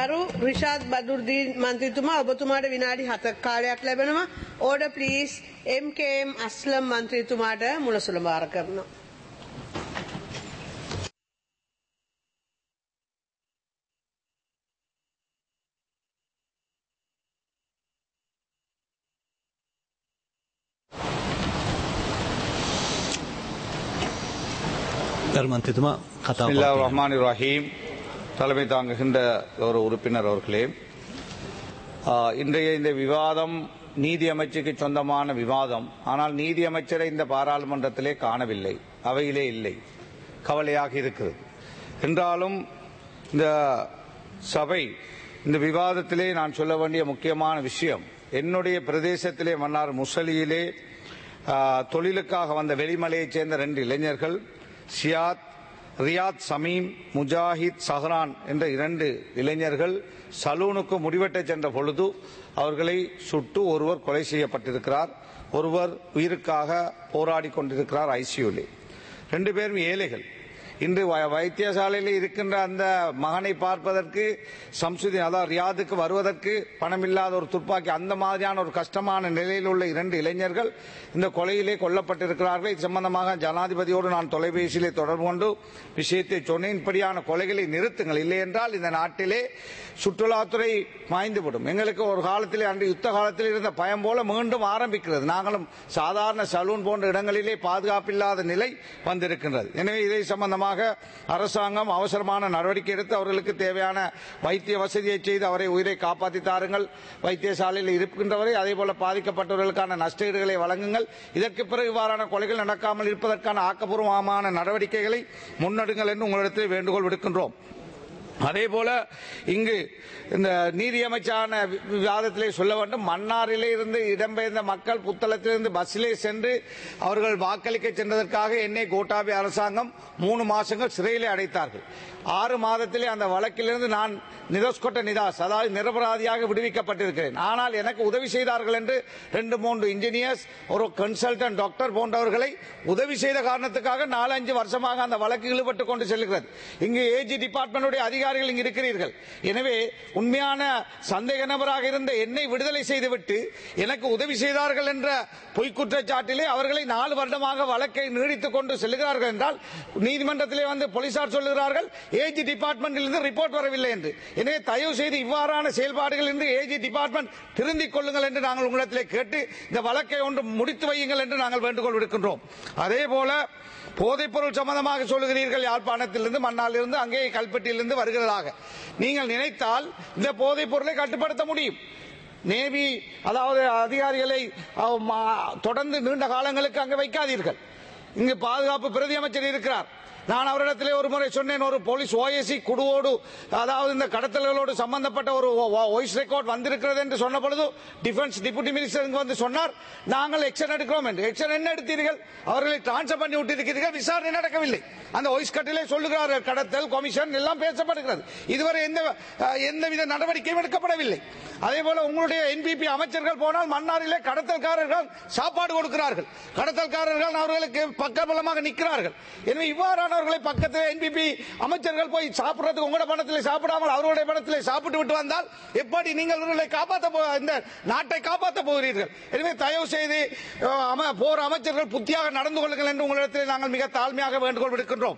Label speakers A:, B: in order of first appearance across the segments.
A: ගරු රිෂාද් බදුර්දී මන්ත්‍රීතුමා ඔබතුමාට විනාඩි හතක් කාලයක් ලැබෙනවා ඕඩ ප්ලීස් MKM අස්ලම් මන්ත්‍රීතුමාට මුලසුල භාර කරනවා.
B: கருமந்தித்துமா கதா
C: பிஸ்மில்லா ரஹ்மான் ரஹீம் தலைமை தாங்குகின்ற ஒரு உறுப்பினர் அவர்களே ஆ, இன்றைய இந்த விவாதம் நீதி அமைச்சுக்கு சொந்தமான விவாதம் ஆனால் நீதி அமைச்சரை இந்த பாராளுமன்றத்திலே காணவில்லை அவையிலே இல்லை கவலையாக இருக்கிறது என்றாலும் இந்த சபை இந்த விவாதத்திலே நான் சொல்ல வேண்டிய முக்கியமான விஷயம் என்னுடைய பிரதேசத்திலே மன்னார் முசலியிலே ஆ, தொழிலுக்காக வந்த வெளிமலையைச் சேர்ந்த ரெண்டு இளைஞர்கள் சியாத் ரியாத் சமீம் முஜாஹித் சஹ்ரான் என்ற இரண்டு இளைஞர்கள் சலூனுக்கு முடிவெட்டச் சென்ற பொழுது அவர்களை சுட்டு ஒருவர் கொலை செய்யப்பட்டிருக்கிறார் ஒருவர் உயிருக்காக போராடி கொண்டிருக்கிறார் ஐசியூலே ரெண்டு பேரும் ஏழைகள் இன்று வ- வைத்தியசாலையில் இருக்கின்ற அந்த மகனை பார்ப்பதற்கு சம்சுதீன் அதாவது ரியாதுக்கு வருவதற்கு பணமில்லாத ஒரு துப்பாக்கி அந்த மாதிரியான ஒரு கஷ்டமான நிலையில் உள்ள இரண்டு இளைஞர்கள் இந்த கொலையிலே கொல்லப்பட்டிருக்கிறார்கள் இது சம்பந்தமாக ஜனாதிபதியோடு நான் தொலைபேசியிலே தொடர்பு கொண்டு விஷயத்தை சொன்னேன் இப்படியான கொலைகளை நிறுத்துங்கள் இல்லை என்றால் இந்த நாட்டிலே சுற்றுலாத்துறை மாய்ந்துவிடும் எங்களுக்கு ஒரு காலத்திலே அன்று யுத்த காலத்தில் இருந்த பயம் போல மீண்டும் ஆரம்பிக்கிறது நாங்களும் சாதாரண சலூன் போன்ற இடங்களிலே பாதுகாப்பில்லாத நிலை வந்திருக்கின்றது எனவே இதை சம்பந்தமாக அரசாங்கம் அவசரமான நடவடிக்கை எடுத்து அவர்களுக்கு தேவையான வைத்திய வசதியை செய்து அவரை உயிரை காப்பாற்றி தாருங்கள் வைத்தியசாலையில் இருக்கின்றவரை அதே போல பாதிக்கப்பட்டவர்களுக்கான நஷ்டஈடுகளை வழங்குங்கள் இதற்கு பிறகு இவ்வாறான கொலைகள் நடக்காமல் இருப்பதற்கான ஆக்கப்பூர்வமான நடவடிக்கைகளை முன்னெடுங்கள் என்று உங்களிடத்தில் வேண்டுகோள் விடுக்கின்றோம் அதே போல இங்கு இந்த நீதி அமைச்சான வி- விவாதத்திலே சொல்ல வேண்டும் மன்னாரிலே இருந்து இடம்பெயர்ந்த மக்கள் புத்தளத்திலிருந்து பஸ்ஸிலே சென்று அவர்கள் வாக்களிக்க சென்றதற்காக என்னை கோட்டாபி அரசாங்கம் மூணு மாசங்கள் சிறையிலே அடைத்தார்கள் ஆறு மாதத்திலே அந்த வழக்கிலிருந்து நான் நிதோஸ்கொட்ட நிதாஸ் அதாவது நிரபராதியாக விடுவிக்கப்பட்டிருக்கிறேன் ஆனால் எனக்கு உதவி செய்தார்கள் என்று ரெண்டு மூன்று இன்ஜினியர்ஸ் ஒரு கன்சல்டன்ட் டாக்டர் போன்றவர்களை உதவி செய்த காரணத்துக்காக நாலஞ்சு வருஷமாக அந்த வழக்கு இழுபட்டு கொண்டு செல்கிறது இங்கு ஏஜி டிபார்ட்மெண்டுடைய அதிகாரிகள் இங்கு இருக்கிறீர்கள் எனவே உண்மையான சந்தேக நபராக இருந்த என்னை விடுதலை செய்துவிட்டு எனக்கு உதவி செய்தார்கள் என்ற பொய் குற்றச்சாட்டிலே அவர்களை நாலு வருடமாக வழக்கை நீடித்துக் கொண்டு செல்கிறார்கள் என்றால் நீதிமன்றத்திலே வந்து போலீசார் சொல்லுகிறார்கள் ஏஜி டிபார்ட்மெண்டில் இருந்து ரிப்போர்ட் வரவில்லை என்று எனவே தயவு செய்து இவ்வாறான செயல்பாடுகள் இருந்து ஏஜி டிபார்ட்மெண்ட் திருந்திக் கொள்ளுங்கள் என்று நாங்கள் உங்களிடத்திலே கேட்டு இந்த வழக்கை ஒன்று முடித்து வையுங்கள் என்று நாங்கள் வேண்டுகோள் விடுக்கின்றோம் அதே போல போதைப்பொருள் சம்பந்தமாக சொல்லுகிறீர்கள் யாழ்ப்பாணத்திலிருந்து மன்னாலிருந்து அங்கே கல்பெட்டியிலிருந்து வருகிறதாக நீங்கள் நினைத்தால் இந்த போதைப் பொருளை கட்டுப்படுத்த முடியும் நேவி அதாவது அதிகாரிகளை அஹ், மா- தொடர்ந்து நீண்ட காலங்களுக்கு அங்கே வைக்காதீர்கள் இங்கு பாதுகாப்பு பிரதி அமைச்சர் இருக்கிறார் நான் அவரிடத்திலே ஒரு முறை சொன்னேன் ஒரு போலீஸ் ஓஎஸ்சி குடுவோடு அதாவது இந்த கடத்தல்களோடு சம்பந்தப்பட்ட ஒரு வாய்ஸ் ரெக்கார்ட் வந்திருக்கிறது என்று சொன்ன பொழுது டிஃபென்ஸ் டிப்யூட்டி மினிஸ்டர் இங்கு வந்து சொன்னார் நாங்கள் எக்ஷன் எடுக்கிறோம் என்று எக்ஷன் என்ன எடுத்தீர்கள் அவர்களை டிரான்ஸ்பர் பண்ணி விட்டிருக்கிறீர்கள் விசாரணை நடக்கவில்லை அந்த வாய்ஸ் கட்டிலே சொல்லுகிறார்கள் கடத்தல் கமிஷன் எல்லாம் பேசப்படுகிறது இதுவரை எந்த அஹ், எந்தவித நடவடிக்கையும் எடுக்கப்படவில்லை அதே போல உங்களுடைய என்பிபி அமைச்சர்கள் போனால் மன்னாரிலே கடத்தல்காரர்கள் சாப்பாடு கொடுக்கிறார்கள் கடத்தல்காரர்கள் அவர்களுக்கு பக்கபலமாக நிற்கிறார்கள் எனவே இவ்வாறானவர்களை பக்கத்தில் என்பிபி அமைச்சர்கள் போய் சாப்பிடுறதுக்கு உங்களோட பணத்தில் சாப்பிடாமல் அவர்களுடைய பணத்தில் சாப்பிட்டு விட்டு வந்தால் எப்படி நீங்கள் இவர்களை காப்பாற்ற போ- இந்த நாட்டை காப்பாற்ற போகிறீர்கள் எனவே தயவு செய்து அஹ், அம- போர் அமைச்சர்கள் புத்தியாக நடந்து கொள்ளுங்கள் என்று உங்களிடத்தில் நாங்கள் மிக தாழ்மையாக வேண்டுகோள் விடுக்கின்றோம்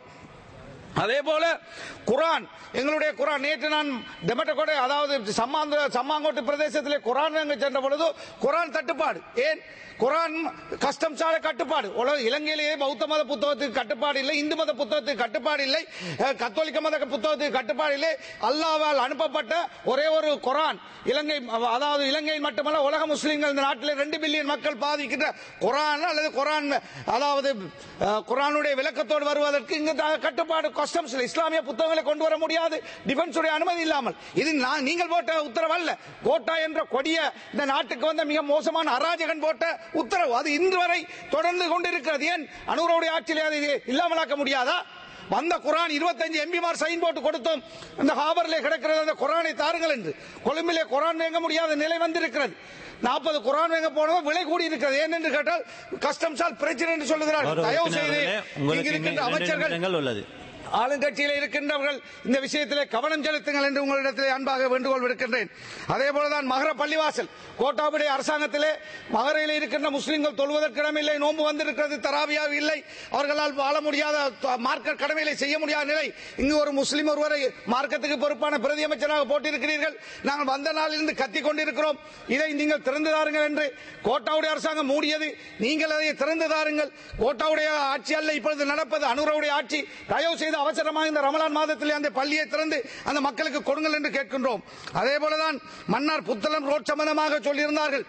C: அதே போல குரான் எங்களுடைய குரான் நேற்று நான் டெமட்டகோடை அதாவது சம்மாந்த சம்மாங்கோட்டு பிரதேசத்திலே குரான் அங்கு சென்ற பொழுது குரான் தட்டுப்பாடு ஏன் குரான் கஸ்டம் சாலை கட்டுப்பாடு உலக இலங்கையிலேயே பௌத்த மத புத்தகத்துக்கு கட்டுப்பாடு இல்லை இந்து மத புத்தகத்துக்கு கட்டுப்பாடு இல்லை அஹ், கத்தோலிக்க மத புத்தகத்துக்கு கட்டுப்பாடு இல்லை அல்லாவால் அனுப்பப்பட்ட ஒரே ஒரு குரான் இலங்கை அதாவது இலங்கையில் மட்டுமல்ல உலக முஸ்லிம்கள் இந்த நாட்டில் ரெண்டு பில்லியன் மக்கள் பாதிக்கின்ற குரான் அல்லது குரான் அதாவது அஹ், குரானுடைய விளக்கத்தோடு வருவதற்கு இங்கு த- கட்டுப்பாடு கஸ்டம்ஸ் இஸ்லாமிய புத்தகங்களை கொண்டு வர முடியாது டிஃபென்ஸ் உடைய அனுமதி இல்லாமல் இது நான் நீங்கள் போட்ட உத்தரவு அல்ல கோட்டா என்ற கொடிய இந்த நாட்டுக்கு வந்த மிக மோசமான அராஜகன் போட்ட உத்தரவு அது இன்று வரை தொடர்ந்து கொண்டிருக்கிறது ஏன் அனுரோடைய ஆட்சியிலே அதை இல்லாமலாக்க முடியாதா வந்த குரான் 25 எம்பிமார் சைன் போட்டு கொடுத்தோம் இந்த ஹாபர்ல கிடக்கிறது அந்த குரானை தாருங்கள் என்று கொழும்பிலே குரான் வாங்க முடியாத நிலை வந்திருக்கிறது நாற்பது குரான் வாங்க போனவங்க விலை கூடி இருக்கிறது ஏன் என்று கேட்டால் கஸ்டம்ஸால் பிரச்சனை என்று சொல்லுகிறார்கள் தயவு செய்து
B: உறுப்பினர்களே,
A: இங்கு
B: உங்களுக்கு
A: இருக்கின்ற
B: இன்னும் இரண்டு
A: அமைச்சர்கள்
B: நிமிடங்கள் உள்ளது
C: ஆளுங்கட்சியில் இருக்கின்றவர்கள் இந்த விஷயத்திலே கவனம் செலுத்துங்கள் என்று உங்களிடத்திலே அன்பாக வேண்டுகோள் விடுக்கின்றேன் அதே போலதான் மகர பள்ளிவாசல் கோட்டாபுடைய அரசாங்கத்திலே மகரையில் இருக்கின்ற முஸ்லிம்கள் தொழுவதற்கு இடமில்லை நோன்பு வந்திருக்கிறது தராவியா இல்லை அவர்களால் வாழ முடியாத த- மார்க்க கடமைகளை செய்ய முடியாத நிலை இங்கு ஒரு முஸ்லிம் ஒருவரை மார்க்கத்துக்கு பொறுப்பான பிரதி அமைச்சராக போட்டிருக்கிறீர்கள் நாங்கள் வந்த நாளிலிருந்து கத்திக் கொண்டிருக்கிறோம் இதை நீங்கள் திறந்து தாருங்கள் என்று கோட்டாவுடைய அரசாங்கம் மூடியது நீங்கள் அதை திறந்து தாருங்கள் கோட்டாவுடைய ஆட்சி அல்ல இப்பொழுது நடப்பது அனுரவுடைய ஆட்சி தயவு செய்து அவசரமாக இந்த ரமலான் மாதத்தில் அந்த பள்ளியை திறந்து அந்த மக்களுக்கு கொடுங்கள் என்று கேட்கின்றோம் அதே போலதான் மன்னார் புத்தளம் ரோட் சம்பந்தமாக சொல்லியிருந்தார்கள்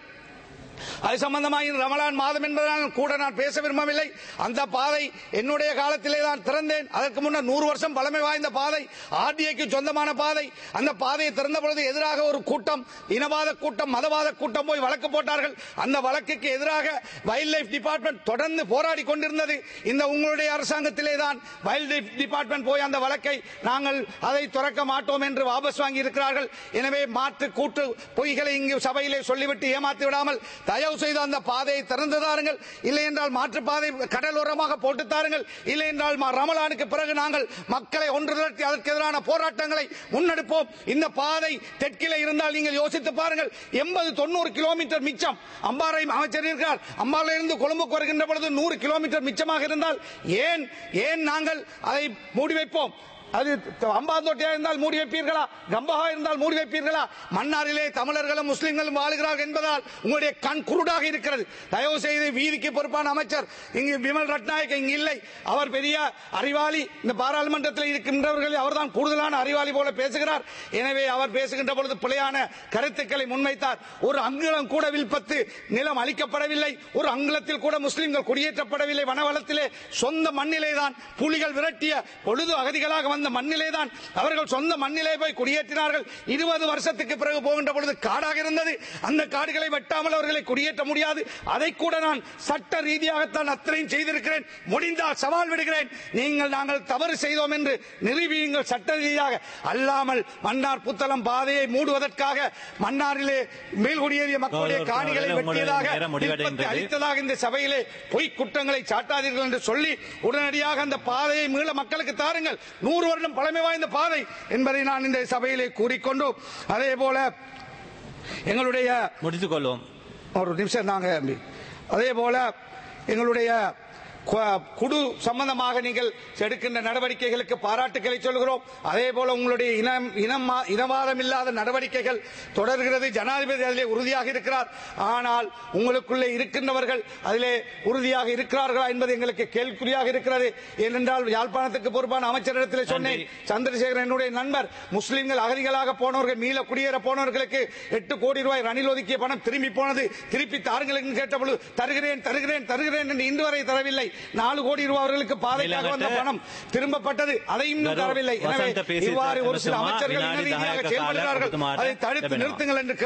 C: அது சம்பந்தமாக இந்த ரமலான் மாதம் என்பதனால் கூட நான் பேச விரும்பவில்லை அந்த பாதை என்னுடைய காலத்திலே தான் திறந்தேன் அதற்கு முன்னர் நூறு வருஷம் பழமை வாய்ந்த பாதை ஆர்டிஐக்கு சொந்தமான பாதை அந்த பாதையை திறந்த பொழுது எதிராக ஒரு கூட்டம் இனவாத கூட்டம் மதவாத கூட்டம் போய் வழக்கு போட்டார்கள் அந்த வழக்குக்கு எதிராக வைல்ட் லைஃப் டிபார்ட்மெண்ட் தொடர்ந்து போராடி கொண்டிருந்தது இந்த உங்களுடைய அரசாங்கத்திலே தான் வைல்ட் லைஃப் டிபார்ட்மெண்ட் போய் அந்த வழக்கை நாங்கள் அதை துறக்க மாட்டோம் என்று வாபஸ் வாங்கி இருக்கிறார்கள் எனவே மாற்று கூட்டு பொய்களை இங்கு சபையிலே சொல்லிவிட்டு ஏமாத்தி விடாமல் தயவு செய்து அந்த பாதையை திறந்து தாருங்கள் இல்லை என்றால் மாற்று பாதை கடலோரமாக போட்டு தாருங்கள் இல்லை என்றால் ம- ரமலானுக்கு பிறகு நாங்கள் மக்களை ஒன்று திரட்டி அதற்கு எதிரான போராட்டங்களை முன்னெடுப்போம் இந்த பாதை தெற்கிலே இருந்தால் நீங்கள் யோசித்து பாருங்கள் எண்பது தொண்ணூறு கிலோமீட்டர் மிச்சம் அம்பாறை அமைச்சர் இருக்கிறார் அம்பாறையிலிருந்து இருந்து கொழும்புக்கு வருகின்ற பொழுது நூறு கிலோமீட்டர் மிச்சமாக இருந்தால் ஏன் ஏன் நாங்கள் அதை மூடி வைப்போம் அது அம்பாந்தோட்டையா இருந்தால் மூடி வைப்பீர்களா கம்பஹா இருந்தால் மூடி வைப்பீர்களா மன்னாரிலே தமிழர்களும் முஸ்லிம்களும் வாழுகிறார்கள் என்பதால் உங்களுடைய கண் குருடாக இருக்கிறது தயவு செய்து வீதிக்கு பொறுப்பான அமைச்சர் இங்கு விமல் ரட்நாயக் இங்கு இல்லை அவர் பெரிய அறிவாளி இந்த பாராளுமன்றத்தில் இருக்கின்றவர்கள் அவர்தான் கூடுதலான அறிவாளி போல பேசுகிறார் எனவே அவர் பேசுகின்ற பொழுது பிழையான கருத்துக்களை முன்வைத்தார் ஒரு அங்குலம் கூட வில்பத்து நிலம் அளிக்கப்படவில்லை ஒரு அங்குலத்தில் கூட முஸ்லிம்கள் குடியேற்றப்படவில்லை வனவளத்திலே சொந்த மண்ணிலே தான் புலிகள் விரட்டிய பொழுது அகதிகளாக வந்த மண்ணிலே தான் அவர்கள் சொந்த மண்ணிலே போய் குடியேற்றினார்கள் இருபது வருஷத்துக்கு பிறகு போகின்ற பொழுது காடாக இருந்தது அந்த காடுகளை வெட்டாமல் அவர்களை குடியேற்ற முடியாது அதை கூட நான் சட்ட ரீதியாகத்தான் அத்தனையும் செய்திருக்கிறேன் முடிந்தால் சவால் விடுகிறேன் நீங்கள் நாங்கள் தவறு செய்தோம் என்று நிரூபியுங்கள் சட்ட ரீதியாக அல்லாமல் மன்னார் புத்தளம் பாதையை மூடுவதற்காக மன்னாரிலே மேல்குடியேறிய மக்களுடைய
B: கௌரவ
C: காணிகளை
B: உங்களுடைய
C: வெட்டியதாக
B: நேரம் முடிவடைந்தது.
C: விருப்பத்தை அளித்ததாக இந்த சபையிலே பொய் குற்றங்களை சாட்டாதீர்கள் என்று சொல்லி உடனடியாக அந்த பாதையை மீள மக்களுக்கு தாருங்கள் நூறு வருடம் பழமை வாய்ந்த பாதை என்பதை நான் இந்த சபையிலே கூறிக்கொண்டு அதே போல எங்களுடைய
B: முடித்துக் கொள்வோம்
C: ஒரு நிமிஷம் தாங்க அம்பி. அதே போல எங்களுடைய கு- குடு சம்பந்தமாக நீங்கள் எடுக்கின்ற நடவடிக்கைகளுக்கு பாராட்டுக்களை சொல்கிறோம் அதே போல உங்களுடைய இனம் இனம் இனவாதம் இல்லாத நடவடிக்கைகள் தொடர்கிறது ஜனாதிபதி அதிலே உறுதியாக இருக்கிறார் ஆனால் உங்களுக்குள்ளே இருக்கின்றவர்கள் அதிலே உறுதியாக இருக்கிறார்களா என்பது எங்களுக்கு கேள்விக்குறியாக இருக்கிறது ஏனென்றால் யாழ்ப்பாணத்துக்கு பொறுப்பான அமைச்சரிடத்தில் சொன்னேன் சந்திரசேகரன் என்னுடைய நண்பர் முஸ்லிம்கள் அகதிகளாக போனவர்கள் மீள குடியேற போனவர்களுக்கு எட்டு கோடி ரூபாய் ரணில் ஒதுக்கிய பணம் திரும்பி போனது திருப்பி தாருங்கள் என்று கேட்டபொழுது தருகிறேன் தருகிறேன் தருகிறேன் என்று இன்று வரை தரவில்லை நாலு கோடி ரூபாய் அவர்களுக்கு பாதைக்காக வந்த
B: ඊළඟට
C: பணம் திரும்பப்பட்டது அதை இன்னும்
B: ගරු
C: தரவில்லை எனவே
B: වසන්ත පීසිත
C: இவ்வாறு ஒரு சில
B: ඇමතුමා
C: அமைச்சர்கள்
B: විනාඩි
C: இன ரீதியாக
B: 10ක
C: செயல்படுகிறார்கள்
B: කාලයක්
C: அதை தடுத்து
B: ඔබතුමාට
C: நிறுத்துங்கள் என்று